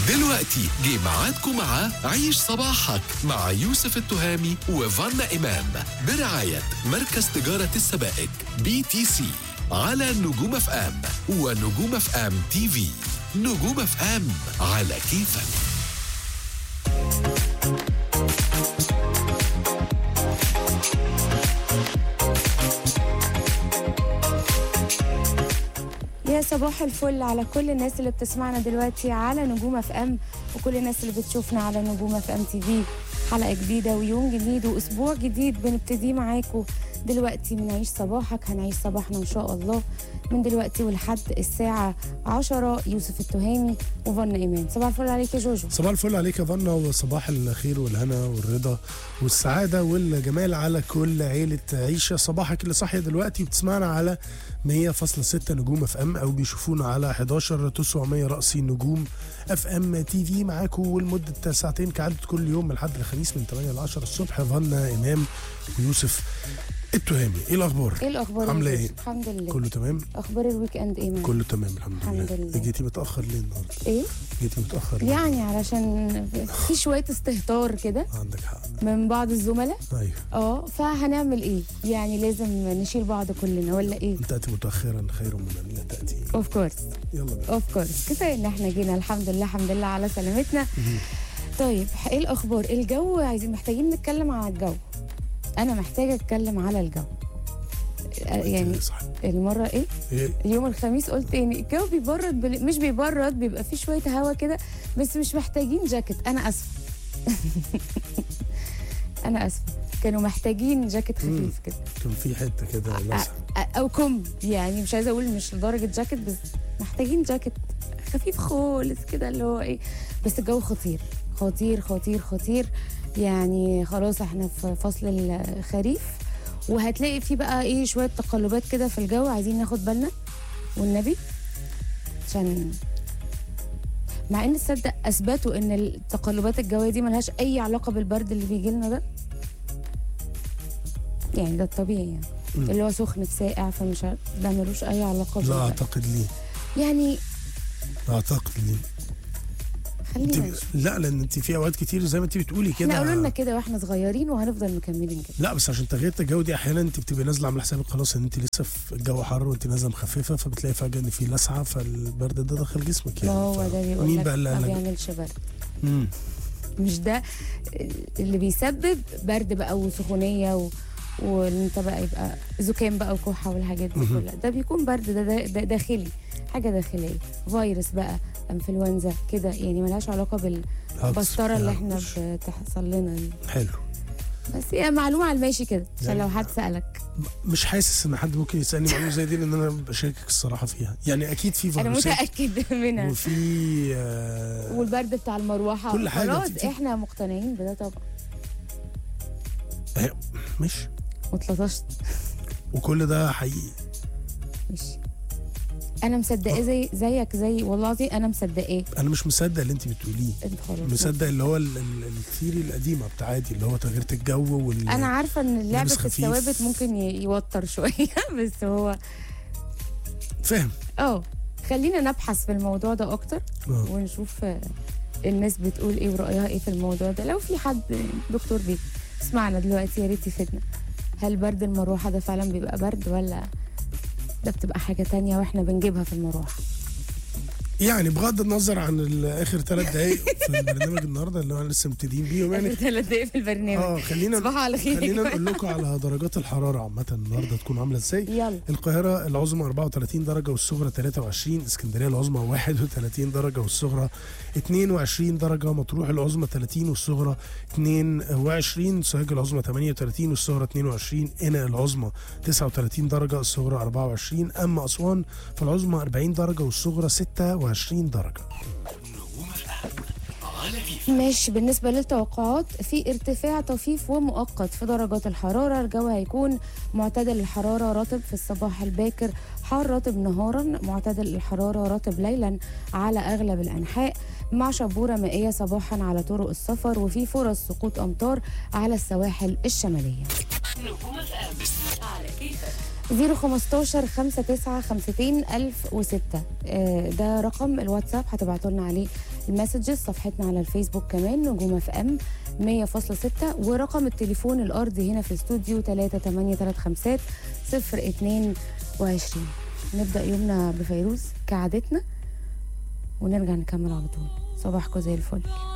دلوقتي جه ميعادكم مع عيش صباحك مع يوسف التهامي وفانا إمام برعاية مركز تجارة السبائك بي تي سي على نجوم اف ام ونجوم اف ام تي في نجوم اف ام على كيفك يا صباح الفل على كل الناس اللي بتسمعنا دلوقتي على نجوم اف ام وكل الناس اللي بتشوفنا على نجوم اف ام تي في حلقه جديده ويوم جديد واسبوع جديد بنبتدي معاكم دلوقتي من عيش صباحك هنعيش صباحنا ان شاء الله من دلوقتي ولحد الساعه 10 يوسف التهامي وفن ايمان صباح الفل عليك يا جوجو صباح الفل عليك يا فنا وصباح الخير والهنا والرضا والسعادة والجمال على كل عيلة عيشة صباحك اللي صاحية دلوقتي بتسمعنا على 100.6 نجوم اف ام او بيشوفونا على 11 900 رأسي نجوم اف ام تي في معاكم ولمدة ساعتين كعادة كل يوم من الحد الخميس من 8 ل 10 الصبح فنا امام ويوسف التهامي ايه الاخبار؟ ايه الاخبار يا عاملة جوجو؟ ايه؟ الحمد لله كله تمام؟ اخبار الويك اند ايه معاك؟ كله تمام الحمد, الحمد لله لله. جيتي متأخر ليه النهارده؟ ايه جيتي متأخر ليه؟ يعني علشان في شويه استهتار كده عندك حق من بعض الزملاء ايوه اه فهنعمل ايه يعني لازم نشيل بعض كلنا ولا ايه ان تأتي متأخرا خير من ان لا تأتي اوف كورس يلا بينا اوف كورس كفايه ان احنا جينا الحمد لله الحمد لله على سلامتنا طيب ايه الاخبار الجو عايزين محتاجين نتكلم على الجو انا محتاجه اتكلم على الجو آه، يعني صح المره ايه ايه يوم الخميس قلت يعني الجو بيبرد بل... مش بيبرد بيبقى فيه شويه هوا كده بس مش محتاجين جاكيت انا اسفه انا اسفه كانوا محتاجين جاكيت خفيف كده كان في حته كده لسع أ- أ- او كم يعني مش عايزه اقول مش لدرجه جاكيت بس محتاجين جاكيت خفيف خالص كده اللي هو ايه بس الجو خطير خطير خطير خطير يعني خلاص احنا في فصل الخريف وهتلاقي في بقى ايه شويه تقلبات كده في الجو عايزين ناخد بالنا والنبي عشان مع ان تصدق اثبتوا ان التقلبات الجويه دي ملهاش اي علاقه بالبرد اللي بيجي لنا ده يعني ده الطبيعي يعني مم. اللي هو سخن في ساقع فمش عارف- ده ملوش اي علاقه لا بال- اعتقد ليه يعني اعتقد ليه خلينا انت نشوف. لا لان انت في اوقات كتير زي ما انت بتقولي احنا قالوا لنا كده كده واحنا صغيرين وهنفضل مكملين كده لا بس عشان تغيير الجو دي احيانا انت بتبقى نازله عامله حسابك خلاص ان انت لسه في الجو حر وانت نازله مخففه فبتلاقي فجاه ان في لسعه فالبرد ده دخل جسمك ما يعني هو ف- ده بيقول مين لك بقى اللي ما قال لك بيعملش برد مم. مش ده اللي بيسبب برد بقى وسخونيه و... وان انت بقى يبقى زكام بقى وكحه والحاجات دي مهم. كلها ده بيكون برد ده, ده, ده داخلي حاجه داخليه فيروس بقى انفلونزا كده يعني ملهاش علاقه بالبسطره اللي احنا عطس. بتحصل لنا دي حلو بس هي معلومه على الماشي كده عشان يعني- لو حد سالك مش حاسس ان حد ممكن يسالني معلومه زي دي لان انا بشاركك الصراحه فيها يعني اكيد في انا فيروسات متاكد منها وفي آه والبرد بتاع المروحه كل حاجة خلاص بتبتدي. احنا مقتنعين بده طبعا آه، مش واتلطشت وكل ده حقيقي مش انا مصدقاه زي زيك زي والله العظيم انا مصدقاه انا مش مصدق اللي انت بتقوليه انت خلاص مصدق اللي هو ال- ال- الثيري القديمه بتاع عادي اللي هو تغيير الجو وال انا عارفه ان اللعب لابس في خفيف. الثوابت ممكن ي- يوتر شويه بس هو فاهم اه خلينا نبحث في الموضوع ده اكتر آه. ونشوف آه، الناس بتقول ايه ورايها ايه في الموضوع ده لو في حد دكتور بيك اسمعنا دلوقتي يا ريت يفيدنا هل برد المروحه ده فعلا بيبقى برد ولا ده بتبقى حاجه تانية واحنا بنجيبها في المروحه يعني بغض النظر عن ال- اخر ثلاث دقائق في البرنامج النهارده اللي انا لسه مبتدئين بيهم يعني ثلاث دقايق في البرنامج اه خلينا صباح على خير خلينا نقول لكم على درجات الحراره عامه النهارده تكون عامله ازاي يلا القاهرة العظمى 34 درجة والصغرى 23 اسكندرية العظمى 31 درجة والصغرى 22 درجة مطروح العظمى 30 والصغرى 22 سوهاج العظمى 38 والصغرى 22 قنا العظمى 39 درجة الصغرى 24 أما أسوان فالعظمى 40 درجة والصغرى 26 درجة ماشي بالنسبة للتوقعات في ارتفاع طفيف ومؤقت في درجات الحرارة الجو هيكون معتدل الحرارة رطب في الصباح الباكر حار رطب نهارا معتدل الحرارة رطب ليلا على أغلب الأنحاء مع شبورة مائية صباحا على طرق السفر وفي فرص سقوط أمطار على السواحل الشمالية 015 59 52 1006 آه، ده رقم الواتساب هتبعتوا لنا عليه المسجز صفحتنا على الفيسبوك كمان نجوم اف ام 100.6 ورقم التليفون الارضي هنا في الاستوديو 3835 022 نبدا يومنا بفيروز كعادتنا ونرجع نكمل على طول صباحكم زي الفل